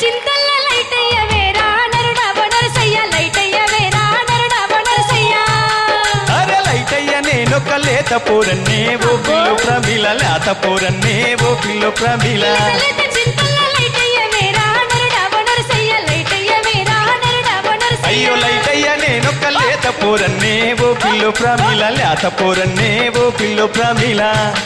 చింతల్ల లైటయ్య వేరా నరుడా వనరసయ్య లైటయ్య వేరా నరుడా వనరసయ్య అరే లైటయ్య నేనొక లేత పోరన్నే ఓ పిల్లు ప్రమిల లేత పోరన్నే ఓ పిల్లు ప్రమిల లేత చింతల్ల లైటయ్య వేరా నరుడా వనరసయ్య లైటయ్య వేరా నరుడా వనరసయ్య అయ్యో లైటయ్య నేనొక లేత పోరన్నే ఓ పిల్లు ప్రమిల లేత పోరన్నే ఓ పిల్లు ప్రమిల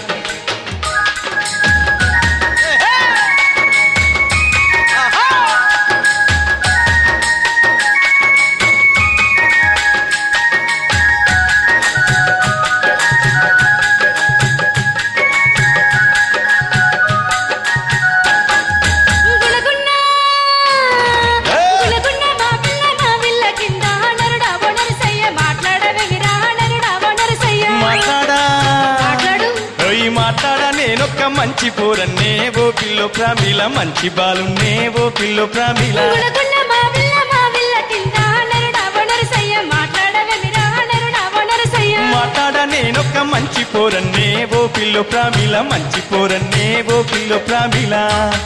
గులగున్న ఏ! గులగున్న మా పిల్ల మా విల్ల కింద నరుడా వనరసయ్య మాట్లాడవేమిరా నరుడా వనరసయ్య మాట్లాడా మాట్లాడు ఓయ్ మాట్లాడా నేనొక్క మంచి పోరన్నే ఓ పిల్లు ప్రమిల మంచి బాలున్నే ఓ పిల్లు ప్రమిల గులగున్న మా విల్ల మా విల్ల కింద నరుడా వనరసయ్య మాట్లాడవేమిరా నరుడా వనరసయ్య మాట్లాడ నేనొక్క మంచి పోరన్నే ఓ పిల్లు ప్రామిల మంచి పోరన్నే ఓ పిల్లు ప్రామిల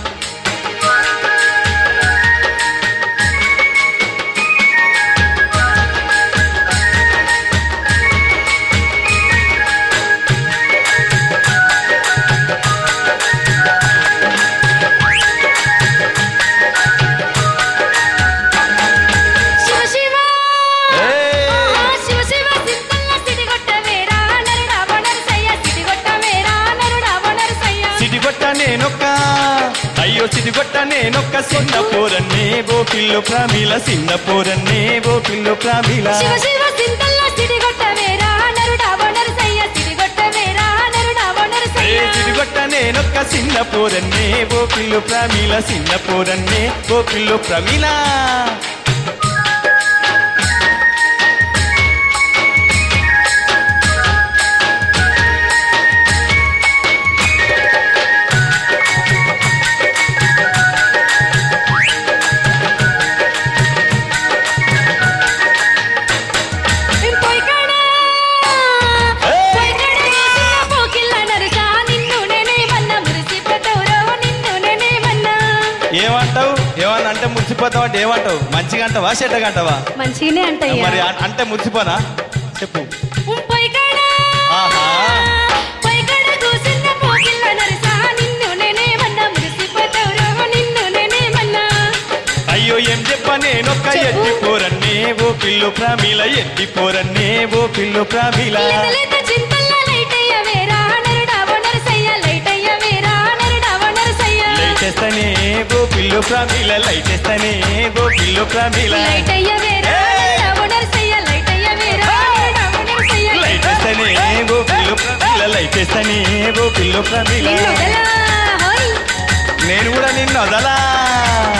శివ శివ ఏయ్! ఆ శివ శివ సింతల్ల సిడిగొట్ట వేరా నరుడా వనరసయ్య సిడిగొట్ట వేరా నరుడా వనరసయ్య సిడిగొట్ట నేనొక్క అయ్యో సిడిగొట్ట నేనొక్క చిన్న పోరన్నే ఓ పిల్లు ప్రామిల చిన్న పోరన్నే ఓ పిల్లు ప్రామిల శివ శివ సింతల్ల సిడిగొట్ట వేరా నరుడా వనరసయ్య సిడిగొట్ట వేరా నరుడా ఏ వనరసయ్య సిడిగొట్ట నేనొక్క చిన్న పోరన్నే ఓ పిల్లు ప్రామిల చిన్న పోరన్నే ఓ పిల్లు ప్రమిల పోయికాడ ఏయ్! పోయికాడ వేసిన పోకిళ్ళ నరుసా నిన్ను నేనేమన్నా మురిసిపోతావురో నిన్ను నేనేమన్నా ఏమంటావు ఏమన్నా అంటే మురిసిపోతావు అంటే ఏమంటావు మంచిగా అంటావా చెడ్డగా అంటావా మంచిగానే అంటయ్యా మరి అ- అంటే మురిసిపోనా చెప్పు పోయికాడ ఆహా పోయికాడ కూసిన పోకిళ్ళ నరుసా నిన్ను నేనేమన్నా మురిసిపోతావురో నిన్ను నేనేమన్నా అయ్యో ఏం చెప్ప నేనొక్క చెప్పు. ఎత్తి పోరన్నే ఓ పిల్లు ప్రామిల ఎత్తి పోరన్నే ఓ పిల్లు ప్రామిల లేత లేత చింతల్ల లైటయ్య వేరా నరుడా వనరసయ్య లైటయ్య వేరా నరుడా వనరసయ్య లైటేస్తనే ఓ పిల్లు ప్రామిల లైటేస్తనే ఓ పిల్లు ప్రామిల లైటయ్య వేరా ఏయ్! నరుడా వనరసయ్య లైటయ్య వేరా నరుడా వనరసయ్య లైటేస్తనే ఓ పిల్లు ప్రామిల లైటేస్తనే ఓ పిల్లు ప్రామిల నిన్ను వదలా, హోయ్. నేను కూడా నిన్ను వదలా